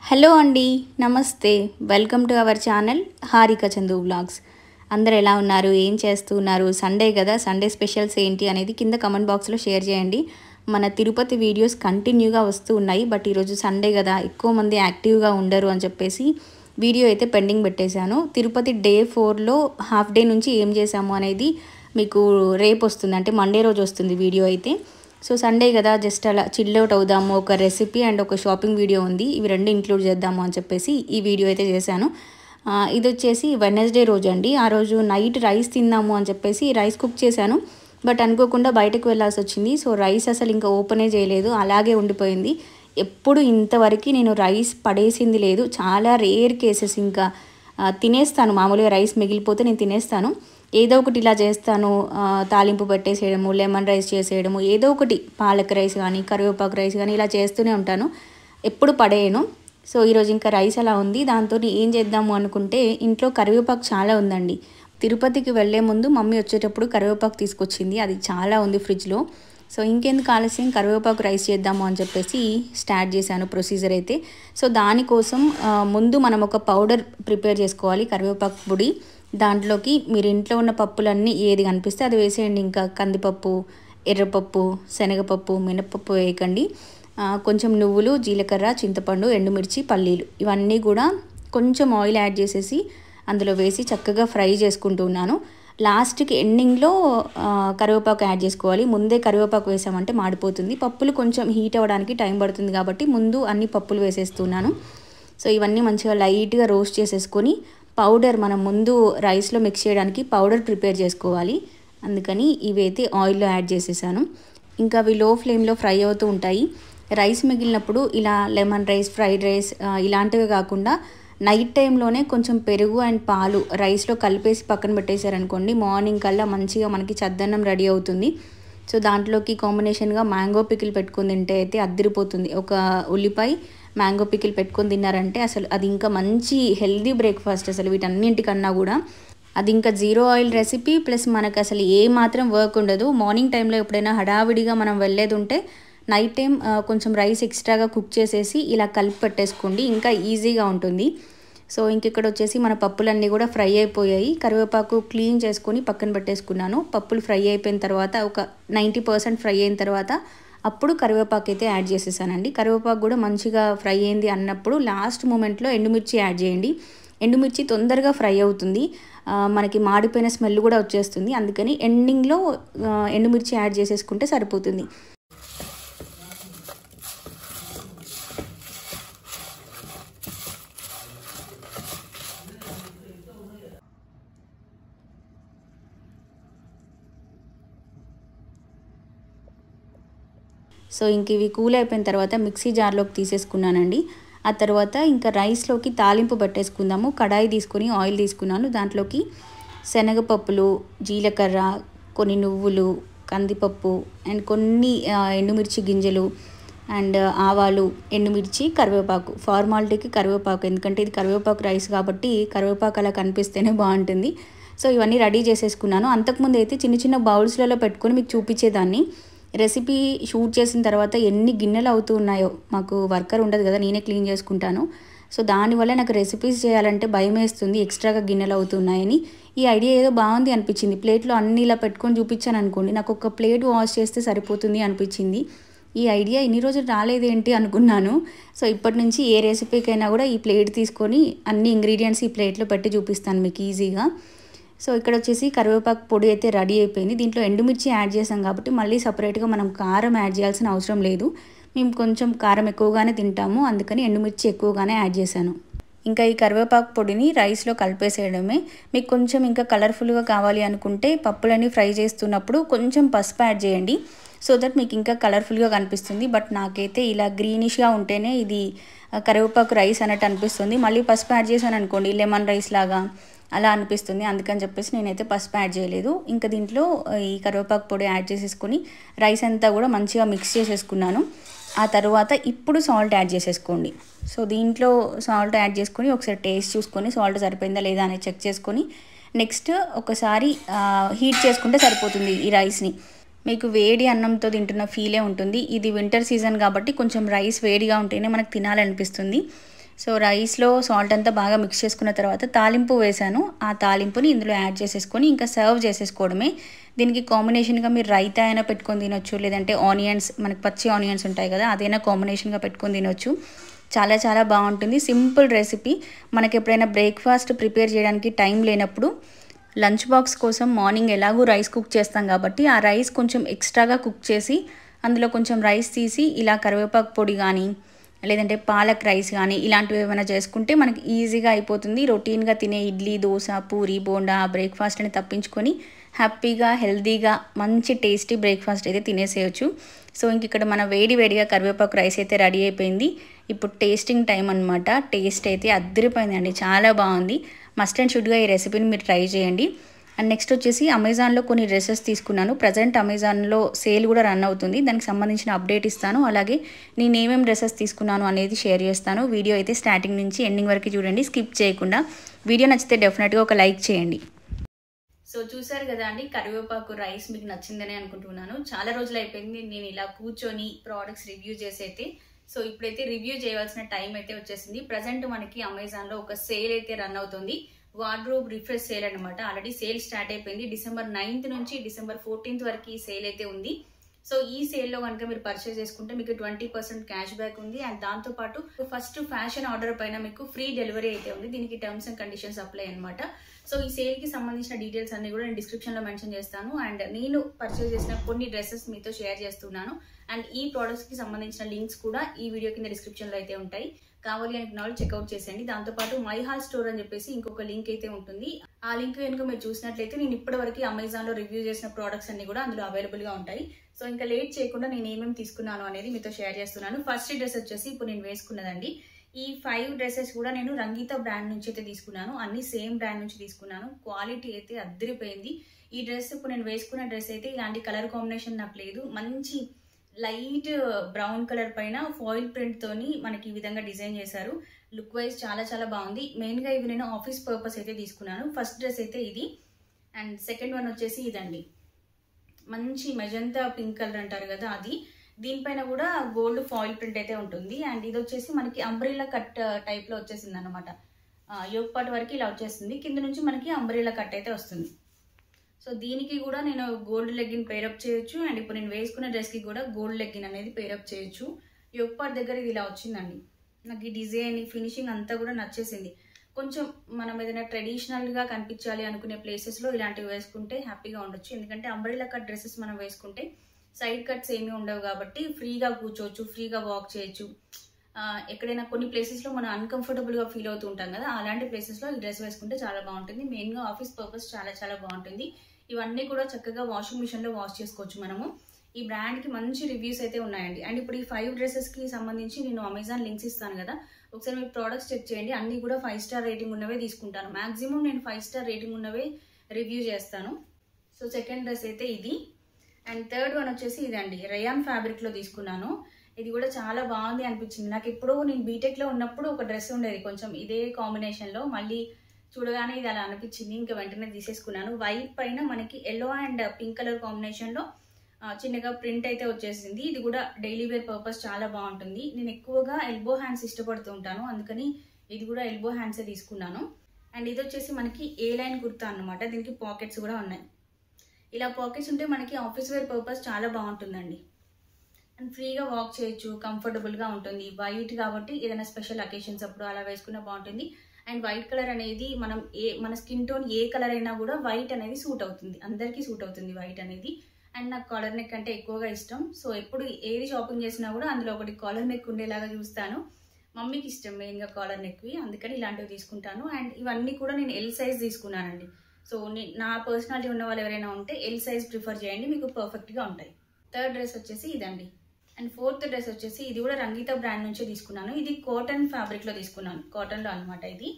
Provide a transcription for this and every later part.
hello అండి నమస్తే welcome to our channel Harika Chandu vlogs అందరు ఎలా ఉన్నారు ఏం చేస్తున్నారు సండే కదా సండే స్పెషల్స్ ఏంటి అనేది కింద కమెంట్ బాక్స్లో షేర్ చేయండి మన తిరుపతి వీడియోస్ కంటిన్యూగా వస్తూ ఉన్నాయి బట్ ఈరోజు సండే కదా ఎక్కువ మంది యాక్టివ్గా ఉండరు అని చెప్పేసి వీడియో అయితే పెండింగ్ పెట్టేశాను తిరుపతి డే ఫోర్లో హాఫ్ డే నుంచి ఏం చేశాము అనేది మీకు రేపు వస్తుంది అంటే మండే రోజు వస్తుంది వీడియో అయితే సో సండే కదా జస్ట్ అలా చిల్ అవుట్ అవుదాము ఒక రెసిపీ అండ్ ఒక షాపింగ్ వీడియో ఉంది ఇవి రెండు ఇంక్లూడ్ చేద్దాము అని చెప్పేసి ఈ వీడియో అయితే చేశాను ఆ, ఇది వచ్చేసి వెనస్డే రోజు అండి ఆ రోజు నైట్ రైస్ తిందాము అని చెప్పేసి రైస్ కుక్ చేశాను బట్ అనుకోకుండా బయటకు వెళ్ళాల్సి వచ్చింది సో రైస్ అసలు ఇంకా ఓపెనే చేయలేదు అలాగే ఉండిపోయింది ఎప్పుడు ఇంతవరకు నేను రైస్ పడేసింది లేదు చాలా రేర్ కేసెస్ ఇంకా ఆ, తినేస్తాను మామూలుగా రైస్ మిగిలిపోతే నేను తినేస్తాను ఏదో ఒకటి ఇలా చేస్తాను ఆ, తాలింపు పెట్టేసేయడము లెమన్ రైస్ చేసేయడము ఏదో ఒకటి పాలక్ రైస్ కానీ కరివేపాకు రైస్ కానీ ఇలా చేస్తూనే ఉంటాను ఎప్పుడు పడేయను సో ఈరోజు ఇంకా రైస్ అలా ఉంది దాంతో ఏం చేద్దాము అనుకుంటే ఇంట్లో కరివేపాకు చాలా ఉందండి తిరుపతికి వెళ్ళే ముందు మమ్మీ వచ్చేటప్పుడు కరివేపాకు తీసుకొచ్చింది అది చాలా ఉంది ఫ్రిడ్జ్లో సో ఇంకెందుకు ఆలస్యం కరివేపాకు రైస్ చేద్దాము అని చెప్పేసి స్టార్ట్ చేశాను ప్రొసీజర్ అయితే సో దానికోసం ఆ, ముందు మనం ఒక పౌడర్ ప్రిపేర్ చేసుకోవాలి కరివేపాకు పొడి దాంట్లోకి మీరు ఇంట్లో ఉన్న పప్పులన్నీ ఏది కనిపిస్తే అది వేసేయండి ఇంకా కందిపప్పు ఎర్రపప్పు శనగపప్పు మినపప్పు వేయకండి ఆ, కొంచెం నువ్వులు జీలకర్ర చింతపండు ఎండుమిర్చి పల్లీలు ఇవన్నీ కూడా కొంచెం ఆయిల్ యాడ్ చేసేసి అందులో వేసి చక్కగా ఫ్రై చేసుకుంటూ ఉన్నాను లాస్ట్కి ఎండింగ్లో ఆ, కరివేపాకు యాడ్ చేసుకోవాలి ముందే కరివేపాకు వేసామంటే మాడిపోతుంది పప్పులు కొంచెం హీట్ అవ్వడానికి టైం పడుతుంది కాబట్టి ముందు అన్ని పప్పులు వేసేస్తున్నాను సో ఇవన్నీ మంచిగా లైట్గా రోస్ట్ చేసేసుకొని పౌడర్ మనం ముందు రైస్లో మిక్స్ చేయడానికి పౌడర్ ప్రిపేర్ చేసుకోవాలి అందుకని ఇవైతే ఆయిల్లో యాడ్ చేసేసాను ఇంకా అవి లో ఫ్లేమ్లో ఫ్రై అవుతూ ఉంటాయి రైస్ మిగిలినప్పుడు ఇలా లెమన్ రైస్ ఫ్రైడ్ రైస్ ఆ, ఇలాంటివి కాకుండా నైట్ టైంలోనే కొంచెం పెరుగు అండ్ పాలు రైస్లో కలిపేసి పక్కన పెట్టేశారనుకోండి మార్నింగ్ కల్లా మంచిగా మనకి చద్దన్నం రెడీ అవుతుంది సో దాంట్లోకి కాంబినేషన్గా మ్యాంగో పికిల్ పెట్టుకొని తింటే అయితే అద్దరిపోతుంది ఒక ఉల్లిపాయ మ్యాంగో పికిల్ పెట్టుకొని తిన్నారంటే అసలు అది ఇంకా మంచి హెల్దీ బ్రేక్ఫాస్ట్ అసలు వీటన్నింటికన్నా కూడా అది ఇంకా జీరో ఆయిల్ రెసిపీ ప్లస్ మనకు అసలు ఏ మాత్రం వర్క్ ఉండదు మార్నింగ్ టైంలో ఎప్పుడైనా హడావిడిగా మనం వెళ్ళేది ఉంటే నైట్ టైం ఆ, కొంచెం రైస్ ఎక్స్ట్రాగా కుక్ చేసేసి ఇలా కలిపి పెట్టేసుకోండి ఇంకా ఈజీగా ఉంటుంది సో ఇంక ఇక్కడ వచ్చేసి మన పప్పులన్నీ కూడా ఫ్రై అయిపోయాయి కరివేపాకు క్లీన్ చేసుకొని పక్కన పెట్టేసుకున్నాను పప్పులు ఫ్రై అయిపోయిన తర్వాత ఒక నైంటీ పర్సెంట్ ఫ్రై అయిన తర్వాత అప్పుడు కరివేపాకు అయితే యాడ్ చేసేసానండి కరివేపాకు కూడా మంచిగా ఫ్రై అయింది అన్నప్పుడు లాస్ట్ మూమెంట్లో ఎండుమిర్చి యాడ్ చేయండి ఎండుమిర్చి తొందరగా ఫ్రై అవుతుంది ఆ, మనకి మాడిపోయిన స్మెల్ కూడా వచ్చేస్తుంది అందుకని ఎండింగ్లో ఆ, ఎండుమిర్చి యాడ్ చేసేసుకుంటే సరిపోతుంది సో ఇంక ఇవి కూల్ అయిపోయిన తర్వాత మిక్సీ జార్లోకి తీసేసుకున్నానండి ఆ తర్వాత ఇంకా రైస్లోకి తాలింపు పెట్టేసుకుందాము కడాయి తీసుకొని ఆయిల్ తీసుకున్నాను దాంట్లోకి శనగపప్పులు జీలకర్ర కొన్ని నువ్వులు కందిపప్పు అండ్ కొన్ని ఆ, ఎండుమిర్చి గింజలు అండ్ ఆవాలు ఎండుమిర్చి కరివేపాకు ఫార్మాలిటీకి కరివేపాకు ఎందుకంటే ఇది కరివేపాకు రైస్ కాబట్టి కరివేపాకు అలా కనిపిస్తేనే బాగుంటుంది సో ఇవన్నీ రెడీ చేసేసుకున్నాను అంతకుముందు అయితే చిన్న చిన్న బౌల్స్లలో పెట్టుకొని మీకు చూపించేదాన్ని రెసిపీ షూట్ చేసిన తర్వాత ఎన్ని గిన్నెలు అవుతూ ఉన్నాయో మాకు వర్కర్ ఉండదు కదా నేనే క్లీన్ చేసుకుంటాను సో దానివల్ల నాకు రెసిపీస్ చేయాలంటే భయం వేస్తుంది ఎక్స్ట్రాగా గిన్నెలు అవుతున్నాయని ఈ ఐడియా ఏదో బాగుంది అనిపించింది ప్లేట్లో అన్ని ఇలా పెట్టుకొని చూపించాను అనుకోండి నాకు ఒక ప్లేట్ వాష్ చేస్తే సరిపోతుంది అనిపించింది ఈ ఐడియా ఇన్ని రోజులు రాలేదేంటి అనుకున్నాను సో ఇప్పటి నుంచి ఏ రెసిపీకైనా కూడా ఈ ప్లేట్ తీసుకొని అన్ని ఇంగ్రీడియంట్స్ ఈ ప్లేట్లో పెట్టి చూపిస్తాను మీకు ఈజీగా సో ఇక్కడ వచ్చేసి కరివేపాకు పొడి అయితే రెడీ అయిపోయింది దీంట్లో ఎండుమిర్చి యాడ్ చేసాం కాబట్టి మళ్ళీ సపరేట్గా మనం కారం యాడ్ చేయాల్సిన అవసరం లేదు మేము కొంచెం కారం ఎక్కువగానే తింటాము అందుకని ఎండుమిర్చి ఎక్కువగానే యాడ్ చేశాను ఇంకా ఈ కరివేపాకు పొడిని రైస్లో కలిపేసేయడమే మీకు కొంచెం ఇంకా కలర్ఫుల్గా కావాలి అనుకుంటే పప్పులన్నీ ఫ్రై చేస్తున్నప్పుడు కొంచెం పసుపు యాడ్ చేయండి సో దట్ మీకు ఇంకా కలర్ఫుల్గా కనిపిస్తుంది బట్ నాకైతే ఇలా గ్రీనిష్గా ఉంటేనే ఇది ఆ, కరివేపాకు రైస్ అన్నట్టు అనిపిస్తుంది మళ్ళీ పసుపు యాడ్ చేశాను అనుకోండి లెమన్ రైస్ లాగా అలా అనిపిస్తుంది అందుకని చెప్పేసి నేనైతే పసుపు యాడ్ చేయలేదు ఇంకా దీంట్లో ఆ, ఈ కరివేపాకు పొడి యాడ్ చేసేసుకొని రైస్ అంతా కూడా మంచిగా మిక్స్ చేసేసుకున్నాను ఆ తర్వాత ఇప్పుడు సాల్ట్ యాడ్ చేసేసుకోండి సో దీంట్లో సాల్ట్ యాడ్ చేసుకొని ఒకసారి టేస్ట్ చూసుకొని సాల్ట్ సరిపోయిందా లేదా అనేది చెక్ చేసుకొని నెక్స్ట్ ఒకసారి హీట్ చేసుకుంటే సరిపోతుంది ఈ రైస్ని మీకు వేడి అన్నంతో తింటున్న ఫీలే ఉంటుంది ఇది వింటర్ సీజన్ కాబట్టి కొంచెం రైస్ వేడిగా ఉంటేనే మనకు తినాలనిపిస్తుంది సో రైస్లో సాల్ట్ అంతా బాగా మిక్స్ చేసుకున్న తర్వాత తాలింపు వేసాను ఆ తాలింపుని ఇందులో యాడ్ చేసేసుకొని ఇంకా సర్వ్ చేసేసుకోవడమే దీనికి కాంబినేషన్గా మీరు రైతా అయినా పెట్టుకొని తినొచ్చు లేదంటే ఆనియన్స్ మనకి పచ్చి ఆనియన్స్ ఉంటాయి కదా అదైనా కాంబినేషన్గా పెట్టుకొని తినొచ్చు చాలా చాలా బాగుంటుంది సింపుల్ రెసిపీ మనకి ఎప్పుడైనా బ్రేక్ఫాస్ట్ ప్రిపేర్ చేయడానికి టైం లేనప్పుడు లంచ్ బాక్స్ కోసం మార్నింగ్ ఎలాగూ రైస్ కుక్ చేస్తాం కాబట్టి ఆ రైస్ కొంచెం ఎక్స్ట్రాగా కుక్ చేసి అందులో కొంచెం రైస్ తీసి ఇలా కరివేపాకు పొడి కానీ లేదంటే పాలక్ రైస్ కానీ ఇలాంటివి ఏమైనా చేసుకుంటే మనకి ఈజీగా అయిపోతుంది రొటీన్గా తినే ఇడ్లీ దోశ పూరి బోండా బ్రేక్ఫాస్ట్ని తప్పించుకొని హ్యాపీగా హెల్తీగా మంచి టేస్టీ బ్రేక్ఫాస్ట్ అయితే తినేసేయచ్చు సో ఇంక ఇక్కడ మన వేడి వేడిగా కరివేపాకు రైస్ అయితే రెడీ అయిపోయింది ఇప్పుడు టేస్టింగ్ టైం అనమాట టేస్ట్ అయితే అద్దరిపోయిందండి చాలా బాగుంది మస్ట్ అండ్ షుడ్గా ఈ రెసిపీని మీరు ట్రై చేయండి అండ్ నెక్స్ట్ వచ్చేసి అమెజాన్లో కొన్ని డ్రెస్సెస్ తీసుకున్నాను ప్రజెంట్ అమెజాన్లో సేల్ కూడా రన్ అవుతుంది దానికి సంబంధించిన అప్డేట్ ఇస్తాను అలాగే నేను ఏమేమి డ్రెస్సెస్ తీసుకున్నాను అనేది షేర్ చేస్తాను వీడియో అయితే స్టార్టింగ్ నుంచి ఎండింగ్ వరకు చూడండి స్కిప్ చేయకుండా వీడియో నచ్చితే డెఫినెట్గా ఒక లైక్ చేయండి సో చూసారు కదా అండి కరివేపాకు రైస్ మీకు నచ్చిందని అనుకుంటున్నాను చాలా రోజులు అయిపోయింది నేను ఇలా కూర్చొని ప్రోడక్ట్స్ రివ్యూ చేసి అయితే సో ఇప్పుడైతే రివ్యూ చేయవలసిన టైం అయితే వచ్చేసింది ప్రజెంట్ మనకి అమెజాన్లో ఒక సేల్ అయితే రన్ అవుతుంది వార్డ్రోబ్ రిఫ్రెష్ సేల్ అనమాట ఆల్రెడీ సేల్ స్టార్ట్ అయిపోయింది డిసెంబర్ నైన్త్ నుంచి డిసెంబర్ ఫోర్టీన్త్ వరకు ఈ సేల్ అయితే ఉంది సో ఈ సేల్లో కనుక మీరు పర్చేస్ చేసుకుంటే మీకు ట్వంటీ పర్సెంట్ క్యాష్ బ్యాక్ ఉంది అండ్ దాంతోపాటు ఫస్ట్ ఫ్యాషన్ ఆర్డర్ పైన మీకు ఫ్రీ డెలివరీ అయితే ఉంది దీనికి టర్మ్స్ అండ్ కండిషన్స్ అప్లై అనమాట సో ఈ సేల్కి సంబంధించిన డీటెయిల్స్ అన్ని కూడా నేను డిస్క్రిప్షన్లో మెన్షన్ చేస్తాను అండ్ నేను పర్చేస్ చేసిన కొన్ని డ్రెస్సెస్ మీతో షేర్ చేస్తున్నాను అండ్ ఈ ప్రోడక్ట్స్కి సంబంధించిన లింక్స్ కూడా ఈ వీడియో కింద డిస్క్రిప్షన్లో అయితే ఉంటాయి కావాలి అనుకున్న వాళ్ళు చెక్అవుట్ చేసేయండి దాంతోపాటు మై హాల్ స్టోర్ అని చెప్పేసి ఇంకొక లింక్ అయితే ఉంటుంది ఆ లింక్ కనుక మీరు చూసినట్లయితే నేను ఇప్పటివరకు అమెజాన్లో రివ్యూ చేసిన ప్రోడక్ట్స్ అన్ని కూడా అందులో అవైలబుల్గా ఉంటాయి సో ఇంకా లేట్ చేయకుండా నేను ఏమేమి తీసుకున్నాను అనేది మీతో షేర్ చేస్తున్నాను ఫస్ట్ డ్రెస్ వచ్చేసి ఇప్పుడు నేను వేసుకున్నదండి ఈ ఫైవ్ డ్రెస్సెస్ కూడా నేను రంగీత బ్రాండ్ నుంచి అయితే తీసుకున్నాను అన్ని సేమ్ బ్రాండ్ నుంచి తీసుకున్నాను క్వాలిటీ అయితే అద్దరిపోయింది ఈ డ్రెస్ ఇప్పుడు నేను వేసుకున్న డ్రెస్ అయితే ఇలాంటి కలర్ కాంబినేషన్ నాకు లేదు మంచి లైట్ బ్రౌన్ కలర్ పైన ఫాయిల్ ప్రింట్ తోని మనకి ఈ విధంగా డిజైన్ చేశారు లుక్ వైజ్ చాలా చాలా బాగుంది మెయిన్గా ఇవి నేను ఆఫీస్ పర్పస్ అయితే తీసుకున్నాను ఫస్ట్ డ్రెస్ అయితే ఇది అండ్ సెకండ్ వన్ వచ్చేసి ఇదండి మంచి మెజంతా పింక్ కలర్ అంటారు కదా అది దీనిపైన కూడా గోల్డ్ ఫాయిల్ ప్రింట్ అయితే ఉంటుంది అండ్ ఇది వచ్చేసి మనకి అంబ్రిల్లా కట్ టైప్లో వచ్చేసింది అనమాట యోగ్ పాట్ వరకు ఇలా వచ్చేస్తుంది కింద నుంచి మనకి అంబ్రిల్లా కట్ అయితే వస్తుంది సో దీనికి కూడా నేను గోల్డ్ లెగ్గిన్ పేరప్ చేయొచ్చు అండ్ ఇప్పుడు నేను వేసుకున్న డ్రెస్కి కూడా గోల్డ్ లెగ్గిన్ అనేది పేరప్ చేయొచ్చు యోగ్ పాట్ దగ్గర ఇది ఇలా వచ్చిందండి నాకు ఈ డిజైన్ ఫినిషింగ్ అంతా కూడా నచ్చేసింది కొంచెం మనం ఏదైనా ట్రెడిషనల్గా కనిపించాలి అనుకునే ప్లేసెస్లో ఇలాంటివి వేసుకుంటే హ్యాపీగా ఉండొచ్చు ఎందుకంటే అంబ్రిల్లా కట్ డ్రెస్సెస్ మనం వేసుకుంటే సైడ్ కట్స్ ఏమీ ఉండవు కాబట్టి ఫ్రీగా కూర్చోవచ్చు ఫ్రీగా వాక్ చేయొచ్చు ఎక్కడైనా కొన్ని ప్లేసెస్లో మనం అన్కంఫర్టబుల్గా ఫీల్ అవుతూ ఉంటాం కదా అలాంటి ప్లేసెస్లో ఈ డ్రెస్ వేసుకుంటే చాలా బాగుంటుంది మెయిన్గా ఆఫీస్ పర్పస్ చాలా చాలా బాగుంటుంది ఇవన్నీ కూడా చక్కగా వాషింగ్ మిషన్లో వాష్ చేసుకోవచ్చు మనము ఈ బ్రాండ్కి మంచి రివ్యూస్ అయితే ఉన్నాయండి అండ్ ఇప్పుడు ఈ ఫైవ్ డ్రెస్సెస్కి సంబంధించి నేను అమెజాన్ లింక్స్ ఇస్తాను కదా ఒకసారి మీరు ప్రోడక్ట్స్ చెక్ చేయండి అన్నీ కూడా ఫైవ్ స్టార్ రేటింగ్ ఉన్నవే తీసుకుంటాను మాక్సిమం నేను ఫైవ్ స్టార్ రేటింగ్ ఉన్నవే రివ్యూ చేస్తాను సో సెకండ్ డ్రెస్ అయితే ఇది అండ్ థర్డ్ వన్ వచ్చేసి ఇదండి రయాన్ ఫ్యాబ్రిక్లో తీసుకున్నాను ఇది కూడా చాలా బాగుంది అనిపించింది నాకు ఎప్పుడో నేను బీటెక్లో ఉన్నప్పుడు ఒక డ్రెస్ ఉండేది కొంచెం ఇదే కాంబినేషన్లో మళ్ళీ చూడగానే ఇది అలా అనిపించింది ఇంకా వెంటనే తీసేసుకున్నాను వైట్ పైన మనకి ఎల్లో అండ్ పింక్ కలర్ కాంబినేషన్లో చిన్నగా ప్రింట్ అయితే వచ్చేసింది ఇది కూడా డైలీ వేర్ పర్పస్ చాలా బాగుంటుంది నేను ఎక్కువగా ఎల్బో హ్యాండ్స్ ఇష్టపడుతూ ఉంటాను అందుకని ఇది కూడా ఎల్బో హ్యాండ్సే తీసుకున్నాను అండ్ ఇది వచ్చేసి మనకి ఏ లైన్ కుర్తా అనమాట దీనికి పాకెట్స్ కూడా ఉన్నాయి ఇలా పాకెట్స్ ఉంటే మనకి ఆఫీస్ వేర్ పర్పస్ చాలా బాగుంటుందండి అండ్ ఫ్రీగా వాక్ చేయొచ్చు కంఫర్టబుల్గా ఉంటుంది వైట్ కాబట్టి ఏదైనా స్పెషల్ అకేషన్స్ అప్పుడు అలా వేసుకున్నా బాగుంటుంది అండ్ వైట్ కలర్ అనేది మనం ఏ మన స్కిన్ టోన్ ఏ కలర్ అయినా కూడా వైట్ అనేది సూట్ అవుతుంది అందరికీ సూట్ అవుతుంది వైట్ అనేది అండ్ నాకు కాలర్ నెక్ అంటే ఎక్కువగా ఇష్టం సో ఎప్పుడు ఏది షాపింగ్ చేసినా కూడా అందులో ఒకటి కాలర్ నెక్ ఉండేలాగా చూస్తాను మమ్మీకి ఇష్టం మెయిన్గా కాలర్ నెక్వి అందుకని ఇలాంటివి తీసుకుంటాను అండ్ ఇవన్నీ కూడా నేను ఎల్ సైజ్ తీసుకున్నానండి సో నా పర్సనాలిటీ ఉన్న వాళ్ళు ఎవరైనా ఉంటే ఎల్ సైజ్ ప్రిఫర్ చేయండి మీకు పర్ఫెక్ట్గా ఉంటాయి థర్డ్ డ్రెస్ వచ్చేసి ఇదండి అండ్ ఫోర్త్ డ్రెస్ వచ్చేసి ఇది కూడా రంగీత బ్రాండ్ నుంచే తీసుకున్నాను ఇది కాటన్ ఫ్యాబ్రిక్లో తీసుకున్నాను కాటన్లో అనమాట ఇది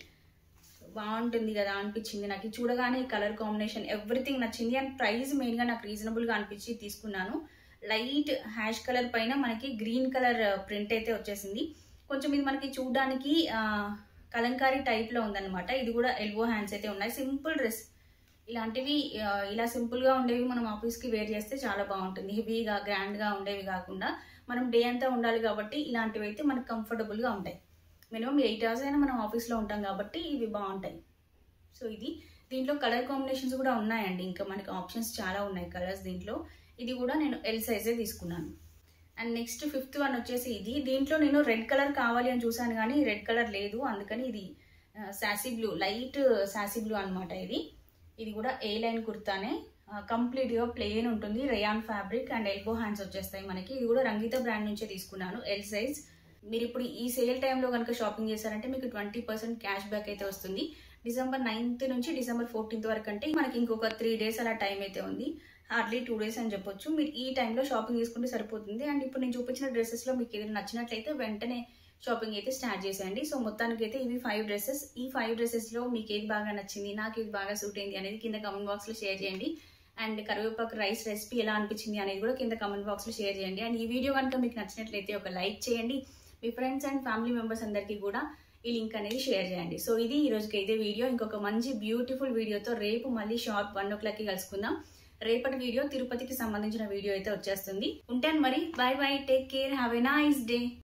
బాగుంటుంది కదా అనిపించింది నాకు ఇది చూడగానే కలర్ కాంబినేషన్ ఎవ్రీథింగ్ నచ్చింది అండ్ ప్రైస్ మెయిన్గా నాకు రీజనబుల్గా అనిపించి తీసుకున్నాను లైట్ హ్యాష్ కలర్ పైన మనకి గ్రీన్ కలర్ ప్రింట్ అయితే వచ్చేసింది కొంచెం ఇది మనకి చూడడానికి కలంకారీ టైప్లో ఉందన్నమాట ఇది కూడా ఎల్బో హ్యాండ్స్ అయితే ఉన్నాయి సింపుల్ డ్రెస్ ఇలాంటివి ఇలా సింపుల్గా ఉండేవి మనం ఆఫీస్కి వేర్ చేస్తే చాలా బాగుంటుంది హెవీగా గ్రాండ్గా ఉండేవి కాకుండా మనం డే అంతా ఉండాలి కాబట్టి ఇలాంటివి అయితే మనకు కంఫర్టబుల్గా ఉంటాయి మినిమం ఎయిట్ అవర్స్ అయినా మనం ఆఫీస్లో ఉంటాం కాబట్టి ఇవి బాగుంటాయి సో ఇది దీంట్లో కలర్ కాంబినేషన్స్ కూడా ఉన్నాయండి ఇంకా మనకి ఆప్షన్స్ చాలా ఉన్నాయి కలర్స్ దీంట్లో ఇది కూడా నేను ఎల్ సైజే తీసుకున్నాను అండ్ నెక్స్ట్ ఫిఫ్త్ వన్ వచ్చేసి ఇది దీంట్లో నేను రెడ్ కలర్ కావాలి అని చూసాను కానీ రెడ్ కలర్ లేదు అందుకని ఇది sassy blue light sassy blue అనమాట ఇది ఇది కూడా ఏ లైన్ కుర్తానే కంప్లీట్గా ప్లెయిన్ ఉంటుంది rayon fabric and elbow hands వచ్చేస్తాయి మనకి ఇది కూడా రంగీత బ్రాండ్ నుంచే తీసుకున్నాను ఎల్ సైజ్ మీరు ఇప్పుడు ఈ సేల్ టైంలో కనుక షాపింగ్ చేశారంటే మీకు ట్వంటీ పర్సెంట్ క్యాష్ బ్యాక్ అయితే వస్తుంది డిసెంబర్ నైన్త్ నుంచి డిసెంబర్ ఫోర్టీన్త్ వరకు అంటే మనకి ఇంకొక త్రీ డేస్ అలా టైం అయితే ఉంది హార్డ్లీ టూ డేస్ అని చెప్పొచ్చు మీరు ఈ టైంలో షాపింగ్ చేసుకుంటే సరిపోతుంది అండ్ ఇప్పుడు నేను చూపించిన డ్రెస్సెస్లో మీకు ఏదైనా నచ్చినట్లయితే వెంటనే షాపింగ్ అయితే స్టార్ట్ చేసేయండి సో మొత్తానికి అయితే ఇవి ఫైవ్ డ్రెస్సెస్ ఈ ఫైవ్ డ్రెస్సెస్లో మీకు ఏది బాగా నచ్చింది నాకు ఏది బాగా సూట్ అయింది అనేది కింద కమెంట్ బాక్స్లో షేర్ చేయండి అండ్ కరివేపాకు రైస్ రెసిపీ ఎలా అనిపించింది అనేది కూడా కింద కమెంట్ బాక్స్లో షేర్ చేయండి అండ్ ఈ వీడియో కనుక మీకు నచ్చినట్లయితే ఒక లైక్ చేయండి మీ ఫ్రెండ్స్ అండ్ ఫ్యామిలీ మెంబర్స్ అందరికీ కూడా ఈ లింక్ అనేది షేర్ చేయండి సో ఇది ఈ రోజుకి అయితే వీడియో ఇంకొక మంచి బ్యూటిఫుల్ వీడియోతో రేపు మళ్ళీ షార్ప్ వన్ ఓ క్లాక్కి కలుసుకుందాం రేపటి వీడియో తిరుపతికి సంబంధించిన వీడియో అయితే వచ్చేస్తుంది ఉంటాను మరి bye bye take care have a nice day